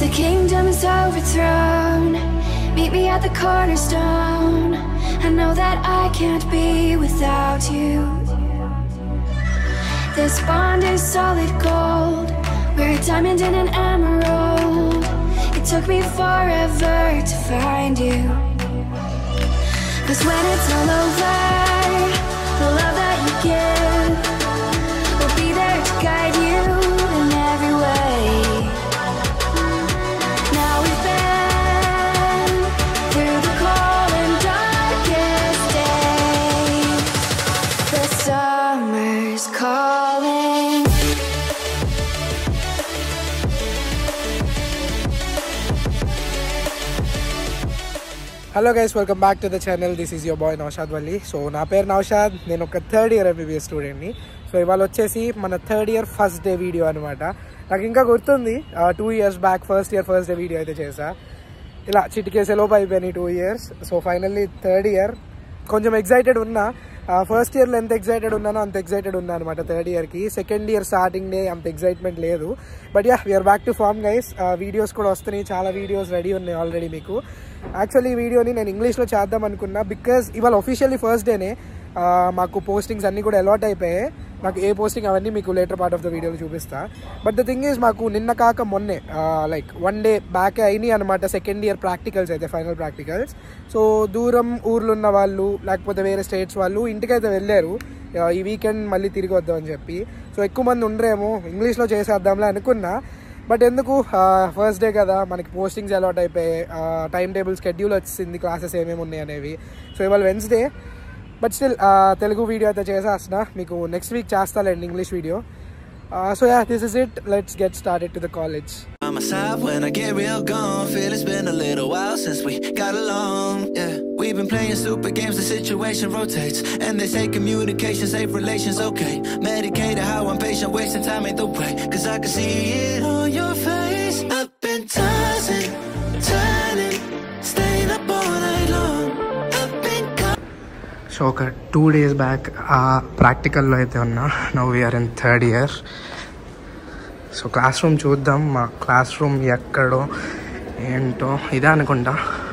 the kingdom is overthrown, meet me at the cornerstone. I know that I can't be without you. This bond is solid gold. We're a diamond and an emerald. It took me forever to find you. Cause when it's all over, the love that you give will be there to guide you in every way. Now we've been through the cold and darkest days. The summer's calling. Hello guys welcome back to the channel this is your boy Naushad Valli so నా పేరు నౌషాద్ నేను ఒక third year MBBS స్టూడెంట్ని so ఇవాళ వచ్చేసి మన third year first day video అనమాట నాకు ఇంకా గుర్తుంది two years back first year first day video అయితే చేసా ఇలా చిటికేసేలోపు అయిపోయినాయి two years so finally third year కొంచెం ఎగ్జైటెడ్ ఉన్నా ఫస్ట్ ఇయర్లో ఎంత ఎగ్జైటెడ్ ఉన్నానో అంత ఎగ్జైటెడ్ ఉన్నా అనమాట థర్డ్ ఇయర్కి సెకండ్ ఇయర్ స్టార్టింగ్ డే అంత ఎగ్జైట్మెంట్ లేదు but yeah we are back to form guys videos కూడా వస్తున్నాయి చాలా వీడియోస్ రెడీ ఉన్నాయి ఆల్రెడీ మీకు యాక్చువల్లీ ఈ వీడియోని నేను ఇంగ్లీష్లో చేద్దాం అనుకున్నా బికాజ్ ఇవాళ ఒఫిషియల్లీ ఫస్ట్ డేనే మాకు పోస్టింగ్స్ అన్నీ కూడా అలాట్ అయిపోయాయి నాకు ఏ పోస్టింగ్ అవన్నీ మీకు లేటర్ పార్ట్ ఆఫ్ ద వీడియోలో చూపిస్తా బట్ ద థింగ్ ఈజ్ మాకు నిన్న కాక మొన్నే లైక్ వన్ డే బ్యాక్ అయినాయి అనమాట సెకండ్ ఇయర్ ప్రాక్టికల్స్ అయితే ఫైనల్ ప్రాక్టికల్స్ సో దూరం ఊర్లో ఉన్న వాళ్ళు లేకపోతే వేరే స్టేట్స్ వాళ్ళు ఇంటికైతే వెళ్ళారు ఆ, ఈ వీకెండ్ మళ్ళీ తిరిగి వద్దాం అని చెప్పి సో ఎక్కువ మంది ఉండరేమో ఇంగ్లీష్లో చేసేద్దాంలే అనుకున్నా బట్ ఎందుకు ఫస్ట్ డే కదా మనకి పోస్టింగ్స్ అలాట్ అయిపోయాయి టైం టేబుల్ స్కెడ్యూల్ వచ్చింది క్లాసెస్ ఏమేమి ఉన్నాయి అనేవి సో ఇవాళ Wednesday but still Telugu video అయితే చేసేస్తున్నా మీకు నెక్స్ట్ వీక్ చేస్తాలేండి English video so yeah this is it let's get started to the college By my side when I get real gone. Feel it's been a little while since we got along. Yeah, we've been playing stupid games. The situation rotates, and they say communication save relations. Okay, medicated how I'm patient, wasting time ain't the way. Cause I can see it on your face. I've been tossing, turning, staying up all night long. I've been. Caught so ఒక two days back ఆ ప్రాక్టికల్లో అయితే ఉన్నా now we are in third year so classroom చూద్దాం మా class room ఎక్కడో ఏంటో ఇదే అనుకుంటా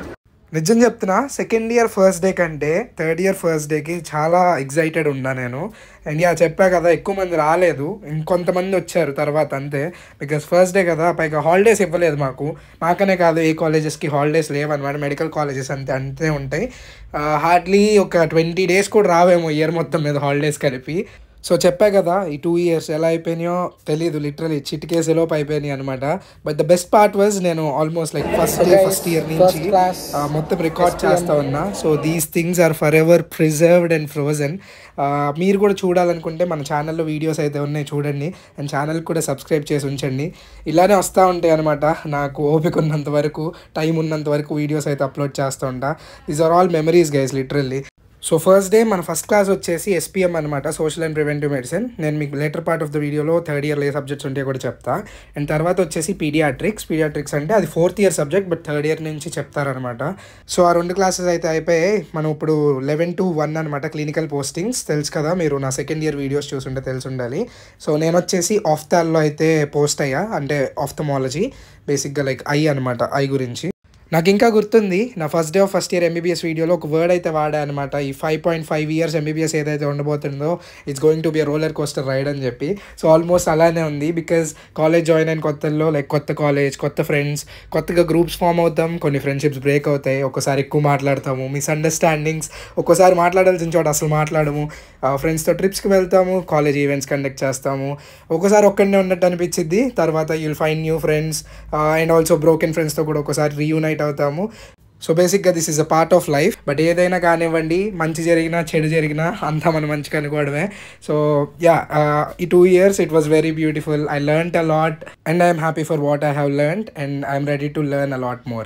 నిజం చెప్తున్నా సెకండ్ ఇయర్ ఫస్ట్ డే కంటే థర్డ్ ఇయర్ ఫస్ట్ డేకి చాలా ఎగ్జైటెడ్ ఉన్నా నేను అండ్ యా చెప్పా కదా ఎక్కువ మంది రాలేదు ఇంకొంతమంది వచ్చారు తర్వాత అంతే బికాస్ ఫస్ట్ డే కదా పైగా హాలిడేస్ ఇవ్వలేదు మాకు మాకనే కాదు ఏ కాలేజెస్కి హాలిడేస్ లేవన్నమాట మెడికల్ కాలేజెస్ అంతే అంతే ఉంటాయి హార్డ్లీ ఒక ట్వంటీ డేస్ కూడా రావేమో ఇయర్ మొత్తం మీద హాలిడేస్ కలిపి సో చెప్పా కదా ఈ టూ ఇయర్స్ ఎలా అయిపోయినాయో తెలియదు లిటరలీ చిటికేసేలోపు అయిపోయినాయి అనమాట but the best part was నేను almost like first day first year నుంచి ఆ, మొత్తం రికార్డ్ చేస్తా ఉన్నా so these things are forever preserved and frozen మీరు కూడా చూడాలనుకుంటే మన ఛానల్లో వీడియోస్ అయితే ఉన్నాయి చూడండి అండ్ ఛానల్ కూడా సబ్స్క్రైబ్ చేసి ఉంచండి ఇలానే వస్తూ ఉంటాయి అనమాట నాకు ఓపిక ఉన్నంత వరకు టైం ఉన్నంత వరకు వీడియోస్ అయితే అప్లోడ్ చేస్తూ ఉంటా these are all memories guys literally so first day మన ఫస్ట్ క్లాస్ వచ్చేసి ఎస్పీఎం అనమాట సోషల్ అండ్ ప్రివెంటివ్ మెడిసిన్ నేను మీకు లేటర్ పార్ట్ ఆఫ్ ద వీడియోలో థర్డ్ ఇయర్లో ఏ సబ్జెక్ట్స్ ఉంటే కూడా చెప్తా అండ్ తర్వాత వచ్చేసి పీడియాట్రిక్స్ పీడియాట్రిక్స్ అంటే అది fourth year subject but third year నుంచి చెప్తారనమాట సో ఆ రెండు క్లాసెస్ అయితే అయిపోయాయి మనం ఇప్పుడు లెవెన్ టు వన్ అనమాట క్లినికల్ పోస్టింగ్స్ తెలుసు కదా మీరు నా సెకండ్ ఇయర్ వీడియోస్ చూసుంటే తెలిసి ఉండాలి సో నేను వచ్చేసి ఆఫ్తాల్లో అయితే పోస్ట్ అయ్యా అంటే ఆఫ్థమాలజీ బేసిక్గా లైక్ ఐ అనమాట ఐ గురించి నాకు ఇంకా గుర్తుంది నా first day of first year MBBS వీడియోలో ఒక వర్డ్ అయితే వాడా అనమాట ఈ five point five years MBBS ఏదైతే ఉండబోతుందో it's going to be roller coaster ride అని చెప్పి సో ఆల్మోస్ట్ అలానే ఉంది బికాజ్ కాలేజ్ జాయిన్ అయిన కొత్తల్లో లైక్ కొత్త కాలేజ్ కొత్త ఫ్రెండ్స్ కొత్తగా గ్రూప్స్ ఫామ్ అవుతాం కొన్ని ఫ్రెండ్షిప్స్ బ్రేక్ అవుతాయి ఒక్కోసారి ఎక్కువ మాట్లాడతాము మిస్అండర్స్టాండింగ్స్ ఒక్కోసారి మాట్లాడాల్సిన చోట అసలు మాట్లాడము ఫ్రెండ్స్తో ట్రిప్స్కి వెళ్తాము కాలేజ్ ఈవెంట్స్ కండక్ట్ చేస్తాము ఒక్కోసారి ఒక్కడనే ఉన్నట్టు అనిపించింది తర్వాత you'll find new friends and also broken ఫ్రెండ్స్తో కూడా ఒకసారి రీయూనైట్ అవుతాము సో బేసిక్గా this is a part of life but ఏదైనా కానివ్వండి మంచి జరిగినా చెడు జరిగినా అంతా మనం మంచిగా అనుకోవడమే సో యా ఈ two years it was very beautiful I learn a lot and I'm happy for what I have learn and I'm ready to learn a lot more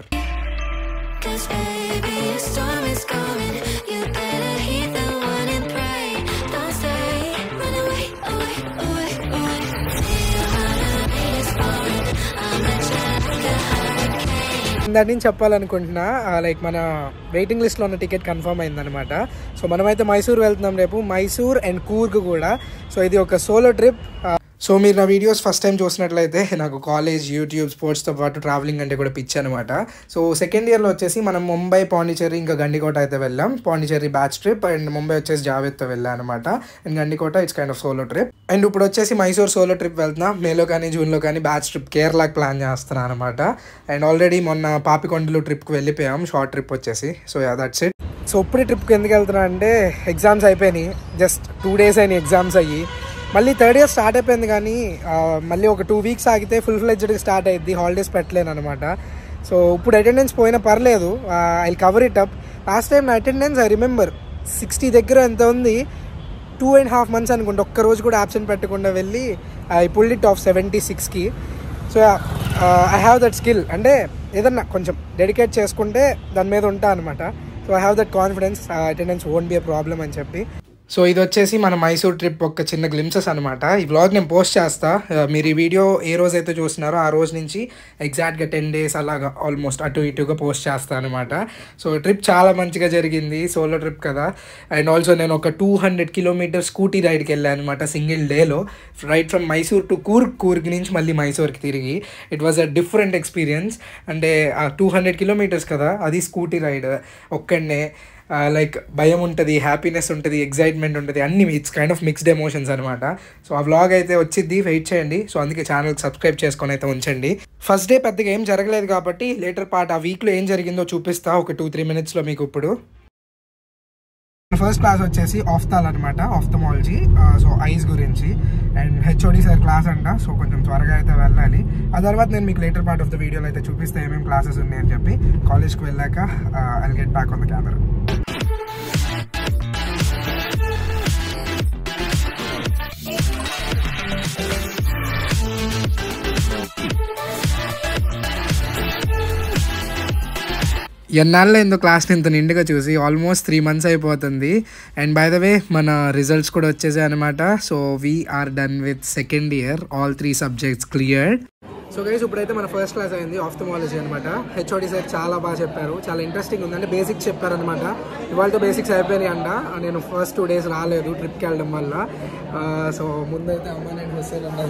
Cause baby, a storm is coming. You better heed the one and pray. Don't stay, run away, away, away, away. See your heart and beat is falling. I'm a jet like a hurricane. దాని నుంచి చెప్పాలనుకుంటున్నా like మన waiting లిస్ట్లో ఉన్న ticket confirm అయిందనమాట so మనమైతే మైసూర్ వెళ్తున్నాం రేపు Mysore and Coorg కూడా సో ఇది ఒక సోలో ట్రిప్ సో మీరు నా వీడియోస్ ఫస్ట్ టైం చూసినట్లయితే నాకు కాలేజ్ యూట్యూబ్ స్పోర్ట్స్తో పాటు ట్రావెలింగ్ అంటే కూడా పిచ్చి అనమాట సో సెకండ్ ఇయర్లో వచ్చేసి మనం ముంబై పాండిచేరి ఇంకా గండికోట అయితే వెళ్ళాం Pondicherry batch trip and Mumbai వచ్చేసి జావేద్తో వెళ్ళాం అనమాట and Gandikota it's kind of solo trip and ఇప్పుడు వచ్చేసి మైసూర్ సోలో ట్రిప్ వెళ్తున్నా మేలో కానీ జూన్లో కానీ బ్యాచ్ ట్రిప్ కేరళకి ప్లాన్ చేస్తున్నాను అనమాట అండ్ ఆల్రెడీ మొన్న పాపికొండలు ట్రిప్కి వెళ్ళిపోయాం షార్ట్ ట్రిప్ వచ్చేసి so yeah that's it so ఇప్పుడు ట్రిప్కి ఎందుకు వెళ్తున్నా అంటే ఎగ్జామ్స్ అయిపోయినాయి జస్ట్ టూ డేస్ అయినాయి ఎగ్జామ్స్ అయ్యి మళ్ళీ థర్డ్ ఇయర్ స్టార్ట్ అయిపోయింది కానీ ఆ, మళ్ళీ ఒక టూ వీక్స్ ఆగితే ఫుల్ ఫ్లెడ్జ్డ్గా స్టార్ట్ అయ్యింది హాలిడేస్ పెట్టలేను అనమాట సో ఇప్పుడు అటెండెన్స్ పోయినా పర్లేదు I cover it up last time నా అటెండెన్స్ ఐ రిమెంబర్ సిక్స్టీ దగ్గర ఎంత ఉంది టూ అండ్ హాఫ్ మంత్స్ అనుకుంటా ఒక్క రోజు కూడా అబ్సెంట్ పెట్టకుండా వెళ్ళి I pulled it off seventy సిక్స్కి so I have that skill అంటే ఏదన్నా కొంచెం డెడికేట్ చేసుకుంటే దాని మీద ఉంటా అనమాట so I have that confidence attendance won't be a problem అని చెప్పి సో ఇది వచ్చేసి మన మైసూర్ ట్రిప్ ఒక చిన్న గ్లిమ్సెస్ అనమాట ఈ వ్లాగ్ నేను పోస్ట్ చేస్తా ఆ, మీరు ఈ వీడియో ఏ రోజు అయితే చూస్తున్నారో ఆ రోజు నుంచి ఎగ్జాక్ట్గా టెన్ డేస్ అలాగా ఆల్మోస్ట్ అటు ఇటుగా పోస్ట్ చేస్తాను అనమాట సో ట్రిప్ చాలా మంచిగా జరిగింది సోలో ట్రిప్ కదా అండ్ ఆల్సో నేను ఒక టూ హండ్రెడ్ కిలోమీటర్ స్కూటీ రైడ్కి వెళ్ళాను అనమాట సింగిల్ డేలో right from Mysore to Coorg Coorg నుంచి మళ్ళీ మైసూర్కి తిరిగి it was a different experience అంటే ఆ టూ హండ్రెడ్ కిలోమీటర్స్ కదా అది స్కూటీ రైడ్ ఒక్కడనే లైక్ భయం ఉంటుంది హ్యాపీనెస్ ఉంటుంది ఎగ్జైట్మెంట్ ఉంటుంది అన్ని it's kind of mixed emotions అనమాట సో ఆ వ్లాగ్ అయితే వచ్చింది వెయిట్ చేయండి సో అందుకే ఛానల్ సబ్స్క్రైబ్ చేసుకొని అయితే ఉంచండి ఫస్ట్ డే పెద్దగా ఏం జరగలేదు కాబట్టి లేటర్ పార్ట్ ఆ వీక్లో ఏం జరిగిందో చూపిస్తా ఒక టూ త్రీ మినిట్స్లో మీకు ఇప్పుడు ఫస్ట్ క్లాస్ వచ్చేసి ఆఫ్తాల్ అనమాట ఆఫ్థమాలజీ సో ఐస్ గురించి అండ్ హెచ్ఓడి సార్ క్లాస్ అంట సో కొంచెం త్వరగా అయితే వెళ్ళాలి ఆ తర్వాత నేను మీకు లేటర్ పార్ట్ ఆఫ్ ద వీడియోలో అయితే చూపిస్తే ఏమేమి క్లాసెస్ ఉన్నాయని చెప్పి కాలేజ్కి వెళ్ళాక I get back on the camera ఎన్నాళ్ళు ఎందుకు క్లాస్ ఇంత నిండుగా చూసి ఆల్మోస్ట్ త్రీ మంత్స్ అయిపోతుంది అండ్ బై ద వే మన రిజల్ట్స్ కూడా వచ్చేసాయి అనమాట so we are done with second year all three subjects cleared so guys ఇప్పుడైతే మన ఫస్ట్ క్లాస్ అయింది ఆఫ్థమాలజీ అనమాట హెచ్ఓడి సార్ చాలా బాగా చెప్పారు చాలా ఇంట్రెస్టింగ్ ఉంది అంటే బేసిక్స్ చెప్పారనమాట ఇవాళ బేసిక్స్ అయిపోయినాయి అంట నేను ఫస్ట్ టూ డేస్ రాలేదు ట్రిప్కి వెళ్ళడం వల్ల సో ముందైతే అమ్మ నేను మిస్ అన్నారు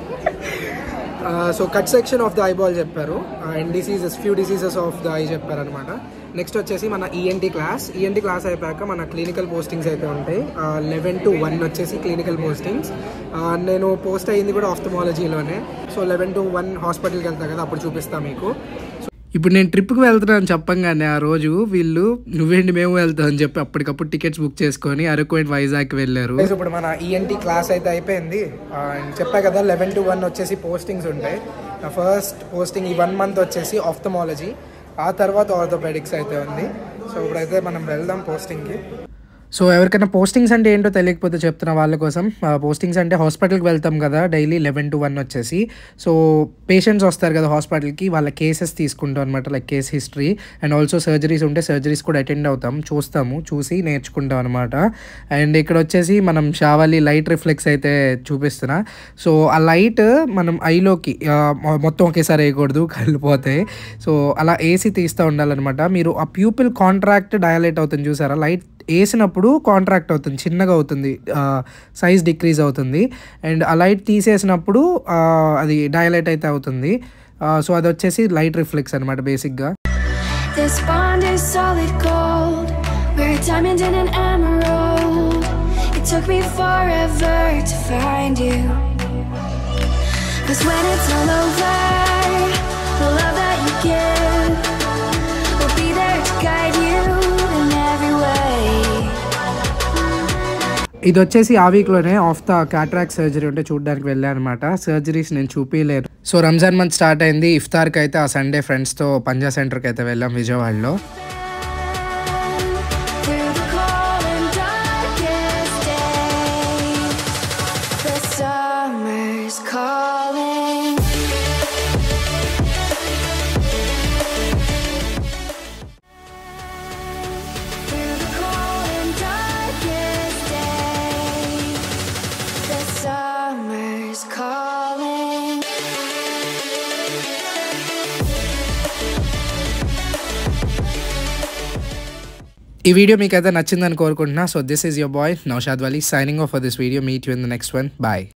so cut section of the eyeball చెప్పారు and diseases few diseases of the eye చెప్పారు అనమాట నెక్స్ట్ వచ్చేసి మన ఈఎన్టీ క్లాస్ ఈఎన్టీ క్లాస్ అయిపోయాక మన క్లినికల్ పోస్టింగ్స్ అయితే ఉంటాయి లెవెన్ టు వన్ వచ్చేసి క్లినికల్ పోస్టింగ్స్ నేను పోస్ట్ అయ్యింది కూడా ఆఫ్థమాలజీలోనే సో లెవెన్ టు వన్ హాస్పిటల్కి వెళ్తా కదా అప్పుడు చూపిస్తా మీకు ఇప్పుడు నేను ట్రిప్కి వెళ్తున్నాను చెప్పంగానే ఆ రోజు వీళ్ళు నువ్వేంటి మేము వెళ్తాం అని చెప్పి అప్పటికప్పుడు టికెట్స్ బుక్ చేసుకొని అరకు అండ్ వైజాగ్ వెళ్ళారు ఇప్పుడు మన ఈఎన్టీ క్లాస్ అయితే అయిపోయింది అండ్ చెప్పా కదా లెవెన్ టు వన్ వచ్చేసి పోస్టింగ్స్ ఉంటాయి నా ఫస్ట్ పోస్టింగ్ ఈ వన్ మంత్ వచ్చేసి ఆఫ్థమాలజీ ఆ తర్వాత ఆర్థోపెడిక్స్ అయితే ఉంది సో ఇప్పుడైతే మనం వెళ్దాం పోస్టింగ్కి సో ఎవరికైనా పోస్టింగ్స్ అంటే ఏంటో తెలియకపోతే చెప్తున్న వాళ్ళ కోసం పోస్టింగ్స్ అంటే హాస్పిటల్కి వెళ్తాం కదా డైలీ లెవెన్ టు వన్ వచ్చేసి సో పేషెంట్స్ వస్తారు కదా హాస్పిటల్కి వాళ్ళ కేసెస్ తీసుకుంటాం అనమాట like case history and also surgeries ఉంటే సర్జరీస్ కూడా అటెండ్ అవుతాం చూస్తాము చూసి నేర్చుకుంటాం అనమాట అండ్ ఇక్కడ వచ్చేసి మనం షావాలి లైట్ రిఫ్లెక్స్ అయితే చూపిస్తున్నా సో ఆ లైట్ మనం ఐలోకి ఆ, మొ- మొత్తం ఒకేసారి వేయకూడదు కళ్ళు పోతాయి సో అలా ఏసీ తీస్తూ ఉండాలన్నమాట మీరు ఆ ప్యూపిల్ కాంట్రాక్ట్ డయలేట్ అవుతుంది చూసారా లైట్ వేసినప్పుడు కాంట్రాక్ట్ అవుతుంది చిన్నగా అవుతుంది సైజ్ డిక్రీజ్ అవుతుంది అండ్ ఆ లైట్ తీసేసినప్పుడు ఆ, అది డయలైట్ అయితే అవుతుంది సో అది వచ్చేసి లైట్ రిఫ్లెక్స్ అనమాట బేసిక్గా This bond is solid gold. We're a diamond and an emerald. It took me forever to find you. Cause when it's all over, the love that you give will be there to guide you in every way. ఇది వచ్చేసి ఆ వీక్లోనే of the cataract surgery ఉంటే చూడడానికి వెళ్ళాను అనమాట surgeries నేను చూపించలేరు సో రంజాన్ మంత్ స్టార్ట్ అయింది ఇఫ్తార్కి అయితే ఆ సండే ఫ్రెండ్స్తో పంజా సెంటర్కి అయితే వెళ్ళాం విజయవాడలో Through the cold and darkest days, the summer's calling. Through the cold and darkest days, the summer's calling. ఈ వీడియో మీకు అయితే నచ్చిందని కోరుకుంటున్నా so this is your boy Naushad Vali signing off for this video meet you in the next one bye